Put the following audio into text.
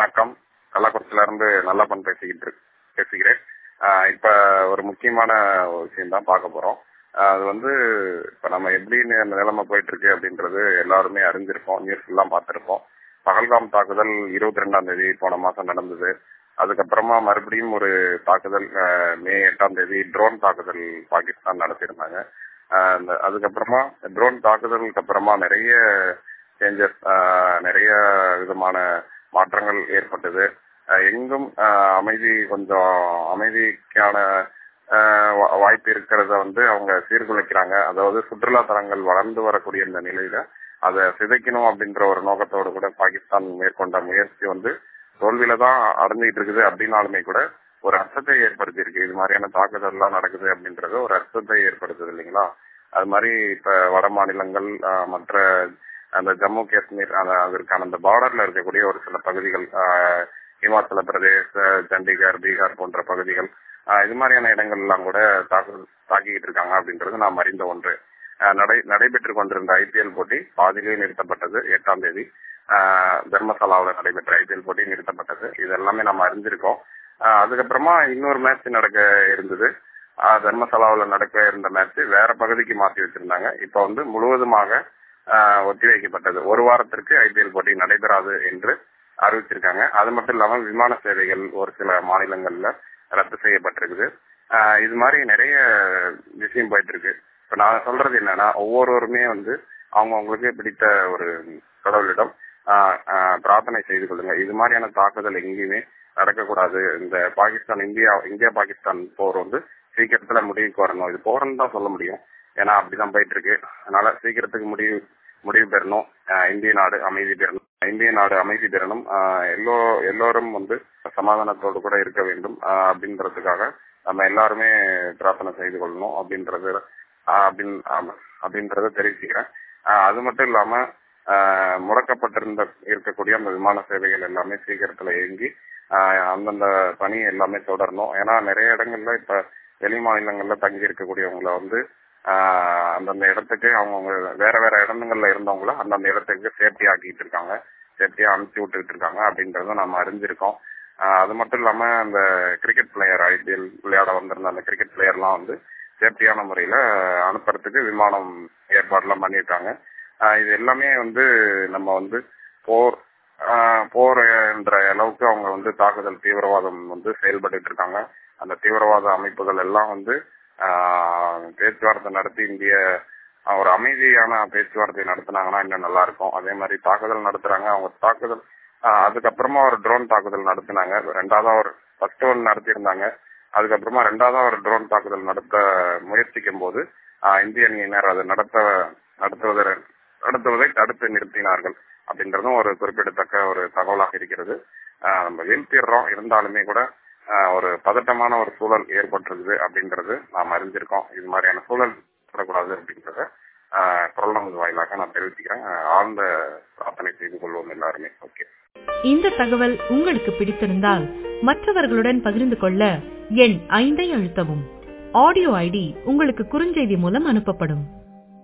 வணக்கம் கள்ளக்குறிச்சியில இருந்து நல்லப்பன் பேசிக்கிட்டு இருக்கு- பேசுகிறேன் ஆஹ் இப்ப ஒரு முக்கியமான விஷயம் தான் பார்க்க போறோம் ஆஹ் அது வந்து இப்ப நம்ம எப்படி இந்த நிலைமை போயிட்டு இருக்கு அப்படின்றது எல்லாருமே அறிஞ்சிருப்போம் நியூஸ் எல்லாம் பார்த்திருப்போம் பகல்காம் தாக்குதல் இருபத்தி ரெண்டாம் தேதி போன மாசம் நடந்தது அதுக்கப்புறமா மறுபடியும் ஒரு தாக்குதல் ஆஹ் மே எட்டாம் தேதி ட்ரோன் தாக்குதல் பாகிஸ்தான் நடத்தியிருந்தாங்க ஆஹ் அந்த- அதுக்கப்புறமா ட்ரோன் தாக்குதலுக்கு அப்புறமா நிறைய சேஞ்சஸ் நிறைய விதமான மாற்றங்கள் ஏற்பட்டது ஆஹ் எங்கும் ஆஹ் அமைதி கொஞ்சம் அமைதிக்கான ஆஹ் வா- வாய்ப்பு இருக்கிறத வந்து அவங்க சீர்குலைக்கிறாங்க அதாவது சுற்றுலா தலங்கள் வளர்ந்து வரக்கூடிய இந்த நிலையில அதை சிதைக்கணும் அப்படின்ற ஒரு நோக்கத்தோடு கூட பாகிஸ்தான் மேற்கொண்ட முயற்சி வந்து தோல்வியில தான் அடைஞ்சிட்டு இருக்குது அப்படின்னாலுமே கூட ஒரு அர்த்தத்தை ஏற்படுத்தி இருக்கு இது மாதிரியான தாக்குதல் எல்லாம் நடக்குது அப்படின்றது ஒரு அர்த்தத்தை ஏற்படுத்துது இல்லைங்களா அது மாதிரி இப்ப வட மாநிலங்கள் ஆஹ் மற்ற அந்த ஜம்மு காஷ்மீர் அந்த அதற்கான அந்த பார்டர்ல இருக்கக்கூடிய ஒரு சில பகுதிகள் ஆஹ் இமாச்சல பிரதேஷ் ஆஹ் சண்டிகர் பீகார் போன்ற பகுதிகள் ஆஹ் இது மாதிரியான இடங்கள் எல்லாம் கூட தாக்குதல் தாக்கிக்கிட்டு இருக்காங்க அப்படின்றது நாம் அறிந்த ஒன்று ஆஹ் நடை நடைபெற்று கொண்டிருந்த ஐபிஎல் போட்டி பாதியிலே நிறுத்தப்பட்டது எட்டாம் தேதி ஆஹ் தர்மசாலாவில் நடைபெற்ற ஐபிஎல் போட்டி நிறுத்தப்பட்டது இது எல்லாமே நம்ம அறிஞ்சிருக்கோம் ஆஹ் அதுக்கப்புறமா இன்னொரு மேட்ச் நடக்க இருந்தது ஆஹ் தர்மசாலாவில் நடக்க இருந்த மேட்ச் வேற பகுதிக்கு மாத்தி வச்சிருந்தாங்க இப்ப வந்து முழுவதுமாக ஆஹ் ஒத்திவைக்கப்பட்டது ஒரு வாரத்திற்கு ஐபிஎல் போட்டி நடைபெறாது என்று அறிவிச்சிருக்காங்க அது மட்டும் இல்லாம விமான சேவைகள் ஒரு சில மாநிலங்கள்ல ரத்து செய்யப்பட்டிருக்குது ஆஹ் இது மாதிரி நிறைய விஷயம் போயிட்டு இருக்கு இப்ப நான் சொல்றது என்னன்னா ஒவ்வொருவருமே வந்து அவங்கவுங்களுக்கு பிடித்த ஒரு கடவுளிடம் ஆஹ் ஆஹ் பிரார்த்தனை செய்து கொள்ளுங்க இது மாதிரியான தாக்குதல் எங்கேயுமே நடக்கக்கூடாது இந்த பாகிஸ்தான் இந்தியா இந்தியா பாகிஸ்தான் போர் வந்து சீக்கிரத்துல முடிவுக்கு வரணும் இது போறன்னு தான் சொல்ல முடியும் ஏன்னா அப்படிதான் போயிட்டு இருக்கு அதனால சீக்கிரத்துக்கு முடிவு முடிவு பெறணும் ஆஹ் இந்திய நாடு அமைதி பெறணும் இந்திய நாடு அமைதி பெறணும் ஆஹ் எல்லோ எல்லோரும் வந்து சமாதானத்தோடு கூட இருக்க வேண்டும் ஆஹ் அப்படின்றதுக்காக நம்ம எல்லாருமே பிரார்த்தனை செய்து கொள்ளணும் அப்படின்றது ஆஹ் அப்படின் ஆமா, அப்படின்றத தெரிவிச்சுக்கிறேன் ஆஹ் அது மட்டும் இல்லாம ஆஹ் முடக்கப்பட்டிருந்த இருக்கக்கூடிய அந்த விமான சேவைகள் எல்லாமே சீக்கிரத்துல இயங்கி ஆஹ் அந்தந்த பணி எல்லாமே தொடரணும் ஏன்னா நிறைய இடங்கள்ல இப்ப வெளி மாநிலங்கள்ல தங்கி இருக்கக்கூடியவங்கள வந்து ஆஹ் அந்தந்த இடத்துக்கு அவங்கவுங்க வேற வேற இடங்கள்ல இருந்தவங்கள அந்தந்த இடத்துக்கு சேஃப்டி ஆக்கிட்டு இருக்காங்க சேஃப்டியா அனுப்பிச்சு விட்டுட்டு இருக்காங்க அப்படின்றத நம்ம அறிஞ்சிருக்கோம் ஆஹ் அது மட்டும் இல்லாம அந்த கிரிக்கெட் பிளேயர் ஐபிஎல் விளையாட வந்திருந்த அந்த கிரிக்கெட் பிளேயர்லாம் வந்து சேஃப்டியான முறையில அனுப்புறதுக்கு விமானம் ஏற்பாடுலாம் பண்ணியிருக்காங்க ஆஹ் இது எல்லாமே வந்து நம்ம வந்து போர் ஆஹ் போர் என்ற அளவுக்கு அவங்க வந்து தாக்குதல் தீவிரவாதம் வந்து செயல்பட்டு இருக்காங்க அந்த தீவிரவாத அமைப்புகள் எல்லாம் வந்து ஆஹ் பேச்சுவார்த்தை நடத்தி இந்திய ஆஹ் ஒரு அமைதியான பேச்சுவார்த்தை நடத்தினாங்கன்னா இன்னும் நல்லா இருக்கும் அதே மாதிரி தாக்குதல் நடத்துறாங்க அவங்க தாக்குதல் ஆஹ் அதுக்கப்புறமா ஒரு ட்ரோன் தாக்குதல் நடத்தினாங்க ரெண்டாவதா ஒரு ஃபர்ஸ்ட் ஒன் நடத்தியிருந்தாங்க அதுக்கப்புறமா ரெண்டாவதா ஒரு ட்ரோன் தாக்குதல் நடத்த முயற்சிக்கும் போது ஆஹ் இந்திய அணியினர் அதை நடத்த நடத்துவதை நடத்துவதை தடுத்து நிறுத்தினார்கள் அப்படின்றதும் ஒரு குறிப்பிடத்தக்க ஒரு தகவலாக இருக்கிறது ஆஹ் நம்ம வீழ்த்திடுறோம் இருந்தாலுமே கூட ஆஹ் ஒரு பதட்டமான ஒரு சூழல் ஏற்பட்டிருக்குது அப்படின்றது நாம் அறிஞ்சிருக்கோம் இது மாதிரியான சூழல் ஏற்படக்கூடாது அப்படின்றத ஆஹ் குரல் நமது வாயிலாக நான் தெரிவிச்சுக்கிறேன் ஆஹ் ஆழ்ந்த பிரார்த்தனை செய்து கொள்வோம் எல்லாருமே ஓகே இந்த தகவல் உங்களுக்கு பிடித்திருந்தால் மற்றவர்களுடன் பகிர்ந்து கொள்ள எண் ஐந்தை அழுத்தவும் ஆடியோ ஐடி உங்களுக்கு குறுஞ்செய்தி மூலம் அனுப்பப்படும்